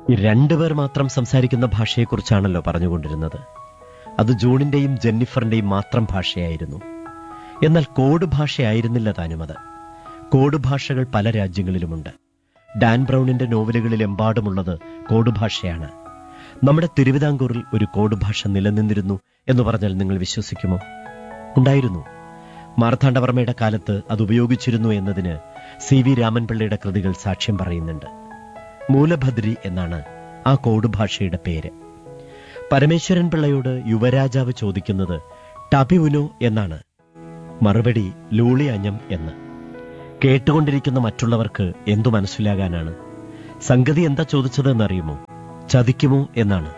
ഈ രണ്ടുപേർ മാത്രം സംസാരിക്കുന്ന ഭാഷയെക്കുറിച്ചാണല്ലോ പറഞ്ഞുകൊണ്ടിരുന്നത് അത് ജൂണിന്റെയും ജെന്നിഫറിന്റെയും മാത്രം ഭാഷയായിരുന്നു എന്നാൽ കോഡ് ഭാഷയായിരുന്നില്ല താനും അത് കോഡ് ഭാഷകൾ പല രാജ്യങ്ങളിലുമുണ്ട് ഡാൻ ബ്രൗണിന്റെ നോവലുകളിലെമ്പാടുമുള്ളത് കോഡ് ഭാഷയാണ് നമ്മുടെ തിരുവിതാംകൂറിൽ ഒരു കോഡ് ഭാഷ നിലനിന്നിരുന്നു എന്ന് പറഞ്ഞാൽ നിങ്ങൾ വിശ്വസിക്കുമോ ഉണ്ടായിരുന്നു മാർത്താണ്ഡവർമ്മയുടെ കാലത്ത് അത് ഉപയോഗിച്ചിരുന്നു എന്നതിന് സി വി രാമൻപിള്ളയുടെ കൃതികൾ സാക്ഷ്യം പറയുന്നുണ്ട് മൂലഭദ്രി എന്നാണ് ആ കോഡ് ഭാഷയുടെ പേര് പരമേശ്വരൻ പിള്ളയോട് യുവരാജാവ് ചോദിക്കുന്നത് ടപിഉനോ എന്നാണ് മറുപടി ലൂളി അഞ്ഞം എന്ന് കേട്ടുകൊണ്ടിരിക്കുന്ന മറ്റുള്ളവർക്ക് എന്തു മനസ്സിലാകാനാണ് സംഗതി എന്താ ചോദിച്ചതെന്നറിയുമോ ചതിക്കുമോ എന്നാണ്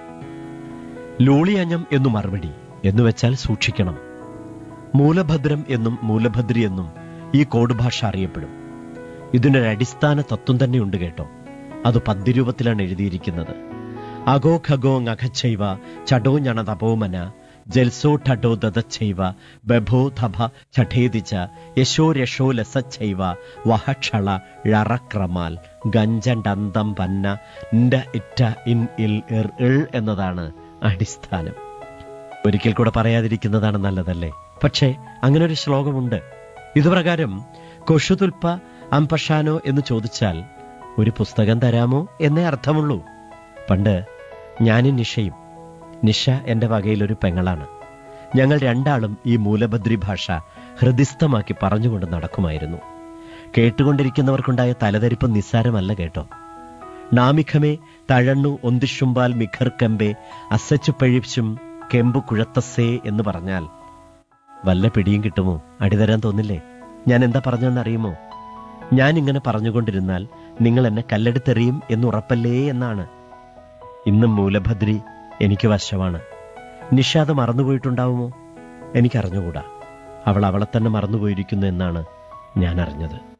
ലൂളി അഞ്ഞം എന്നു മറുപടി എന്നുവെച്ചാൽ സൂക്ഷിക്കണം മൂലഭദ്രം എന്നും മൂലഭദ്രി എന്നും ഈ കോഡ് ഭാഷ അറിയപ്പെടും ഇതിനൊരു അടിസ്ഥാന തത്വം തന്നെയുണ്ട് കേട്ടോ അത് പദ്യരൂപത്തിലാണ് എഴുതിയിരിക്കുന്നത് അഗോ ഖഗോ ngഖച്ചൈവ ചടോ ഞണതപോമന ജൽസോ ഠഡോ ദദച്ചൈവ ബഭോ ധഭ ചഠേതിച്ച യശോ രഷോ ലസച്ചൈവ വഹക്ഷള ഴറക്രമാൽ ഗഞ്ചണ്ടന്തം പന്ന ണ്ട ഇറ്റ ഇൻ ഇൽ ഇർ ഇൾ എന്നതാണ് അടിസ്ഥാനം ഒരിക്കൽ കൂടെ പറയാതിരിക്കുന്നതാണ് നല്ലതല്ലേ പക്ഷേ അങ്ങനെ ഒരു ശ്ലോകമുണ്ട് ഇതുപ്രകാരം കൊഷുതുൽപ്പ അംപഷാനോ എന്ന് ചോദിച്ചാൽ ഒരു പുസ്തകം തരാമോ എന്നേ അർത്ഥമുള്ളൂ പണ്ട് ഞാനും നിഷയും നിഷ എന്റെ വകയിലൊരു പെങ്ങളാണ് ഞങ്ങൾ രണ്ടാളും ഈ മൂലഭദ്രി ഭാഷ ഹൃദിസ്ഥമാക്കി പറഞ്ഞുകൊണ്ട് നടക്കുമായിരുന്നു കേട്ടുകൊണ്ടിരിക്കുന്നവർക്കുണ്ടായ തലതെരിപ്പ് നിസ്സാരമല്ല കേട്ടോ നാമിഖമേ തഴണ്ണു ഒന്തിഷുമ്പാൽ മിഖർ കമ്പെ അസച്ചു പഴിച്ചും കെമ്പു കുഴത്തസേ എന്ന് പറഞ്ഞാൽ വല്ല പിടിയും കിട്ടുമോ അടിതരാൻ തോന്നില്ലേ ഞാൻ എന്താ പറഞ്ഞതെന്നറിയുമോ ഞാൻ ഇങ്ങനെ പറഞ്ഞുകൊണ്ടിരുന്നാൽ നിങ്ങൾ എന്നെ കല്ലെടുത്തെറിയും എന്നുറപ്പല്ലേ എന്നാണ് ഇന്നും മൂലഭദ്രി എനിക്ക് വശമാണ് നിഷാദ് മറന്നുപോയിട്ടുണ്ടാവുമോ എനിക്കറിഞ്ഞുകൂടാ അവൾ അവളെ തന്നെ മറന്നുപോയിരിക്കുന്നു എന്നാണ് ഞാൻ അറിഞ്ഞത്